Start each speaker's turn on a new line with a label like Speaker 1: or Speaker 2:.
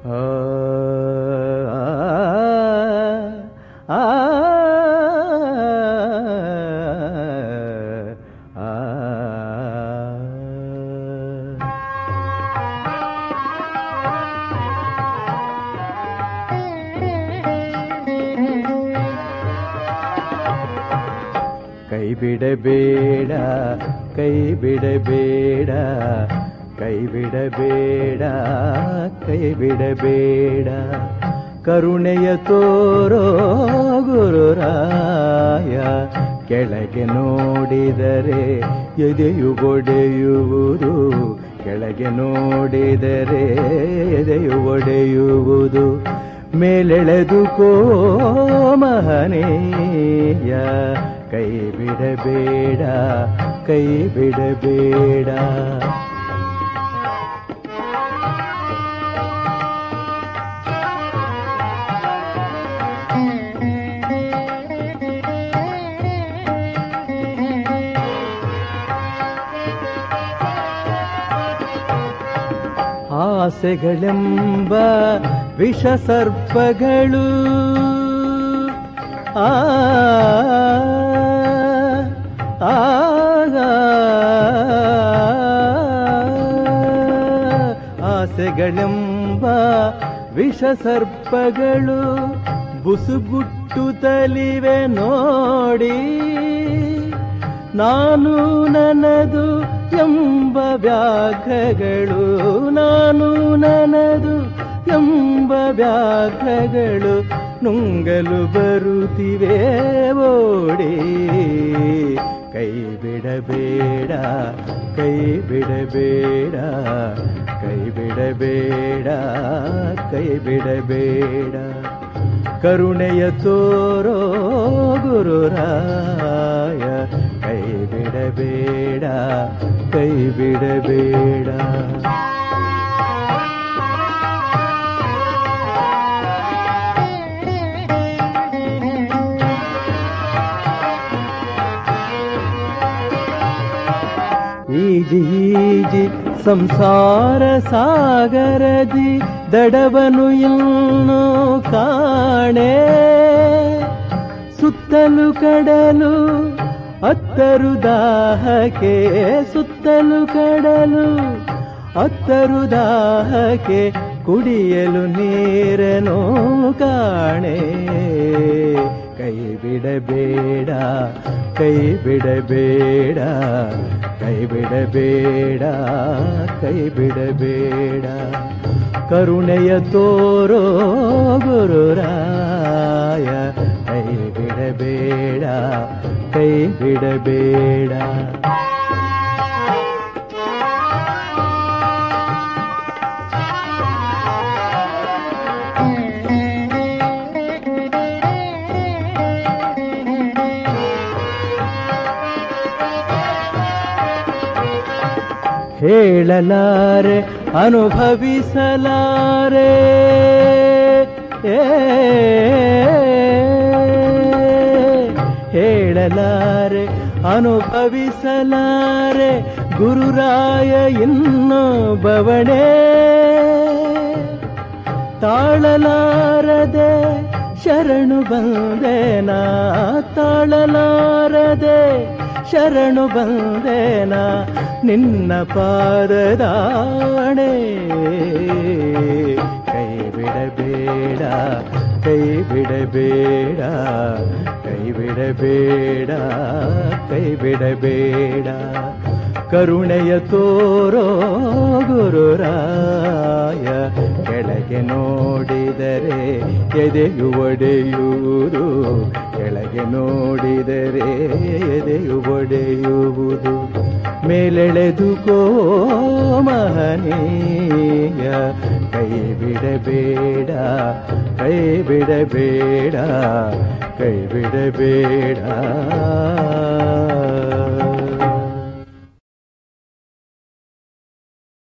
Speaker 1: ಆ, ಆ, ಆ, ಆ. ಕೈ ಬಿಡಬೇಡ ಕೈ ಬಿಡಬೇಡ ಕೈ ಬಿಡಬೇಡ ಕೈ ಬಿಡಬೇಡ ಕರುಣೆಯ ತೋರೋ ಗುರುರಾಯ ಕೆಳಗೆ ನೋಡಿದರೆ ಎದೆಯು ಒಡೆಯುವುದು ಕೆಳಗೆ ನೋಡಿದರೆ ಎದೆಯು ಒಡೆಯುವುದು ಮೇಲೆಳೆದುಕೋ ಮಹನೀಯ ಕೈ ಬಿಡಬೇಡ ಕೈ ಬಿಡಬೇಡ ಆಸೆಗಳೆಂಬ ವಿಷ ಸರ್ಪಗಳು ಆ ಆ, ಆಸೆಗಳೆಂಬ ವಿಷ ಸರ್ಪಗಳು ಬುಸುಗುಟ್ಟುತ್ತಲಿವೆ ನೋಡಿ ನಾನು ನನ್ನದು ಎಂಬ ವ್ಯಾಘ್ರಗಳು ನಾನು ನನ್ನದು ಎಂಬ ವ್ಯಾಘ್ರಗಳು ನುಂಗಲು ಬರುತ್ತಿವೆ ಓಡಿ ಕೈ ಬಿಡಬೇಡ ಕೈ ಬಿಡಬೇಡ ಕೈ ಬಿಡಬೇಡ ಕೈ ಬಿಡಬೇಡ ಕರುಣೆಯ ತೋರೋ ಗುರುರಾಯ ಕೈ ಬಿಡಬೇಡ ಕೈ ಬಿಡಬೇಡ ಈಜಿ ಈಜಿ ಸಂಸಾರ ಸಾಗರದಿ ದಡವನು ಇನ್ನೂ ಕಾಣೆ ಸುತ್ತಲು ಕಡಲು ಅತ್ತರು ದಾಹಕ್ಕೆ ಸುತ್ತಲು ಕಡಲು ಅತ್ತರು ದಾಹಕ್ಕೆ ಕುಡಿಯಲು ನೀರನು ಕಾಣೆ ಕೈ ಬಿಡಬೇಡ ಕೈ ಬಿಡಬೇಡ ಕೈ ಬಿಡಬೇಡ ಕೈ ಬಿಡಬೇಡ ಕರುಣೆಯ ತೋರೋ ಗುರುರಾಯ ಕೈ ಬಿಡಬೇಡ ಕೈ ಬಿಡಬೇಡ ಹೇಳಲಾರೆ ಅನುಭವಿಸಲಾರೆ ಏ, ಹೇಳಲಾರೆ ಅನುಭವಿಸಲಾರೆ ಗುರುರಾಯ ಇನ್ನು ಬವಣೆ ತಾಳಲಾರದೆ ಶರಣು ಬಂದೇನಾ ತಾಳಲಾರದೆ ಶರಣು ಬಂದೇನಾ ನಿನ್ನ ಪಾದದಾಣೆ ಕೈ ಬಿಡಬೇಡ ಕೈ ಬಿಡಬೇಡ ಕೈ ಬಿಡಬೇಡ ಕೈ ಬಿಡಬೇಡ ಕರುಣೆಯ ತೋರೋ ಗುರುರಾಯ ಕೆಳಗೆ ನೋಡಿದರೆ ಎದೆಯು ಒಡೆಯುವುದು ಕೆಳಗೆ ನೋಡಿದರೆ ಎದೆಯು ಒಡೆಯುವುದು ಮೇಲೆಳೆದುಕೋ ಮಹನೀಯ ಕೈ ಬಿಡಬೇಡ ಕೈ ಬಿಡಬೇಡ ಕೈ ಬಿಡಬೇಡ